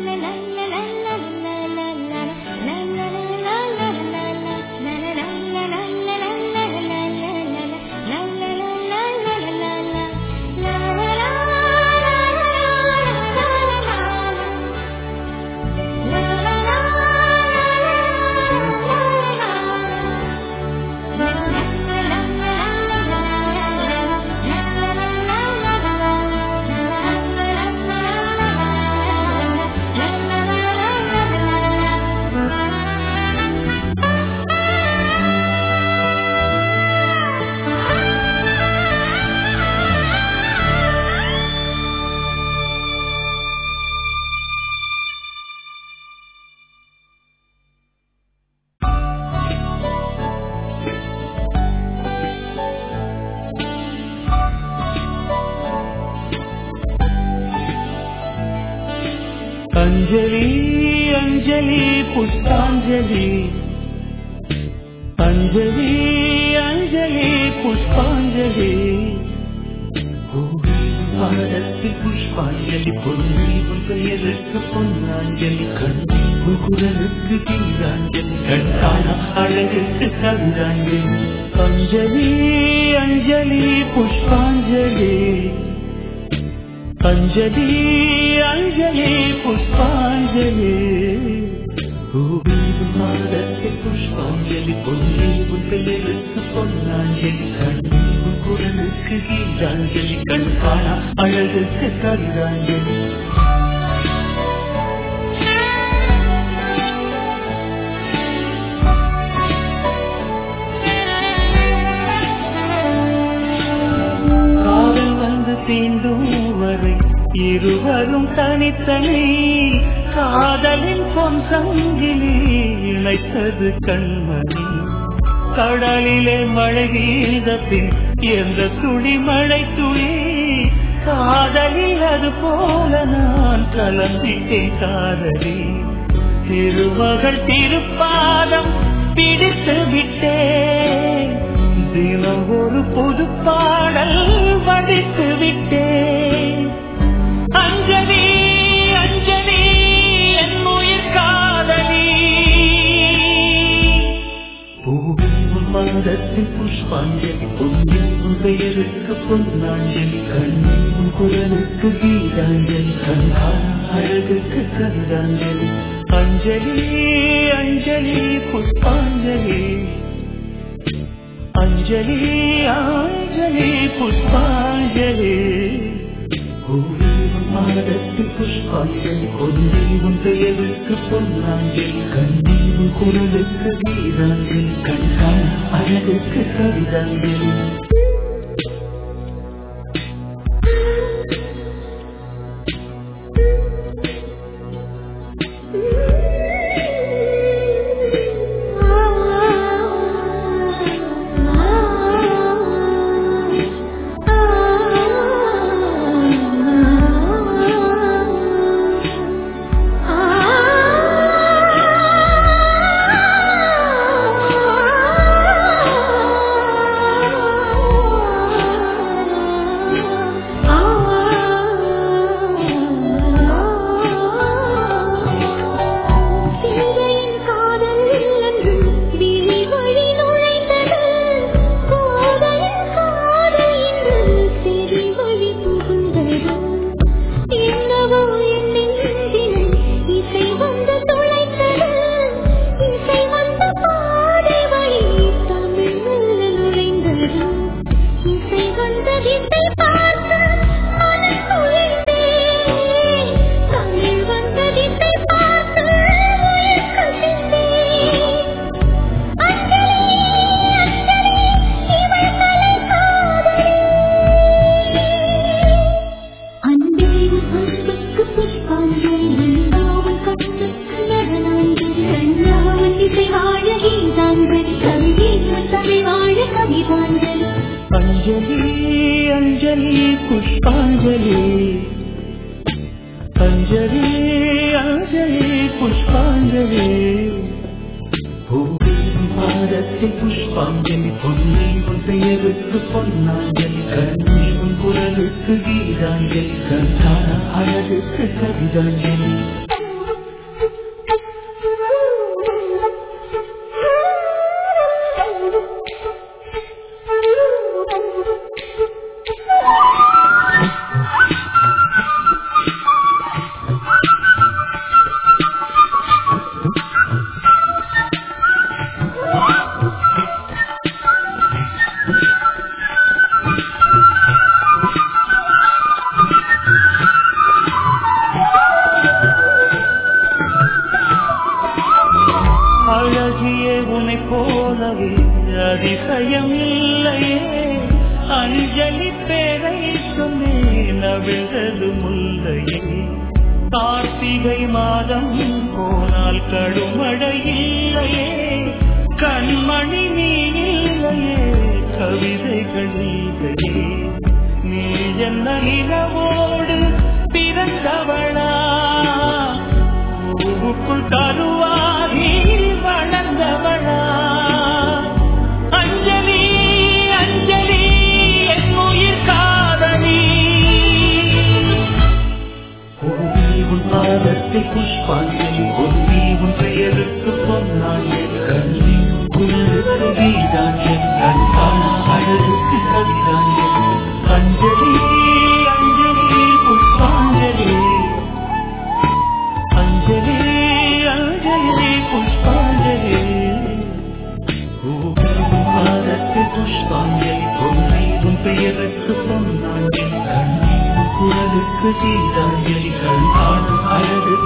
அஞ்சலி அஞ்சலி புஷ்பாஞ்சலி அஞ்சலி அஞ்சலி புஷ்பாஞ்சலி பாடத்தில் புஷ்பாஞ்சலி பொன்னி உன் பெயருக்கு பொன்னாஞ்சலி கண்ணி உன் குரலுக்கு கீதாஞ்சலி கண்ணான அழகுக்கு கவிதாஞ்சலி அஞ்சலி அஞ்சலி புஷ்பாஞ்சலி அஞ்சலி அஞ்சலி புஷ்பாஞ்சலி பூமியின் மாதத்தில் புஷ்பாஞ்சலி பொன்னி உன் பெயருக்கு பொன்னாஞ்சலி கண்ணி உன் குரலுக்கு கீதாஞ்சலி கண் காண அழகுக்கு கவிதாஞ்சலி காதல் வந்து தீண்டும் வரை இருவரும் தனித்தனி காதலின் பொன் சங்கிலி இணைத்தது கண்மணி கடலிலே மழை வீழ்ந்த பின் எந்த துளி மழை துளி காதலில் அது போல நான் கலந்திட்டேன் காதலி திருமகள் திருப்பாதம் பிடித்து விட்டேன் தினம் ஒரு புது பாடல் வடித்து விட்டேன் அஞ்சலி அஞ்சலி என் உயிர் காதலி பூவில் உன் பாதத்தில் புஷ்பாஞ்சலி பொன்னில் உன் பெயருக்கு பொன்னாஞ்சலி கண்ணில் உன் குரலுக்கு கீதாஞ்சலி கண்ணான அழகுக்கு கவிதாஞ்சலி அஞ்சலி அஞ்சலி புஷ்பாஞ்சலி அஞ்சலி அஞ்சலி புஷ்பாஞ்சலி பூவில் மாதத்து புஷ்பாஞ்சலி பொன்னில் உன் பெயருக்கு பொன்னாஞ்சலி கண்ணில் உன் குரலுக்கு கீதாஞ்சலி கண்காண அழகுக்கு கவிதாஞ்சலி சிந்தையின் காதல் என்று விழி வழி நுழைந்தது காதலின் காதல் என்று செவி வழி புகுந்தது என்னவோ என் நெஞ்சினை இசை வந்து துளைத்தது இசை வந்த பாதை வழி தமிழ் மெல்ல நுழைந்தது இசை வந்த திசை பார்த்து மனம் குளிர்ந்தேன் தமிழ் வந்த திசை பார்த்து உயிர் கசிந்தேன் அஞ்சலி அஞ்சலி இவள் கலை காதலி அன்பே அன்புக்கு புஷ்பாஞ்சலி அன்பாவன் கண்ணுக்கு நடனாஞ்சலி கண்ணாவன் இசை வாழ கீதாஞ்சலி கவிதீவன் தமிழ் வாழ கவிதாஞ்சலி அஞ்சலி அஞ்சலி புஷ்பாஞ்சலி அஞ்சலி அஞ்சலி புஷ்பாஞ்சலி பூவின் பாதத்தில் புஷ்பாஞ்சலி பொன்னி உன் பெயருக்கு பொன்னாஞ்சலி கண்ணி உன் குரலுக்கு கீதாஞ்சலி கண்ணான அழகுக்கு கவிதாஞ்சலி தாயே அதிசயம் இல்லையே அஞ்சலி பேரை சொன்னேன் அவிழ்ந்தது முல்லையே கார்த்திகை மாதம் போனால் கடுமழை இல்லையே கண்மணி நீ இல்லையே கவிதைகள் இல்லையே நீ என்ன நிலவோடு பிறந்தவளா பூவுக்குள் கருவாகி வளர்ந்தவளா அஞ்சலி அஞ்சலி என் உயிர் காதலி பூமி உன் பாதத்தில் புஷ்பாஞ்சலி பொன்னி உன் பெயருக்கு பொன்னாஞ்சலி கல்வி குரலுக்கு வீடாஞ்சலி கண்காண அழகுக்கு கவிதாஞ்சலி அஞ்சலி அஞ்சலி புஷ்பாஞ்சலி அஞ்சலி அஞ்சலி புஷ்பாஞ்சலி பாதத்து புஷ்பாஞ்சலி பொன்னீரும் பெயருக்கு பொன்னாஞ்சலி கண்ணீரும் குரலுக்கு கீதாஞ்சலி கண் காணும் அழகு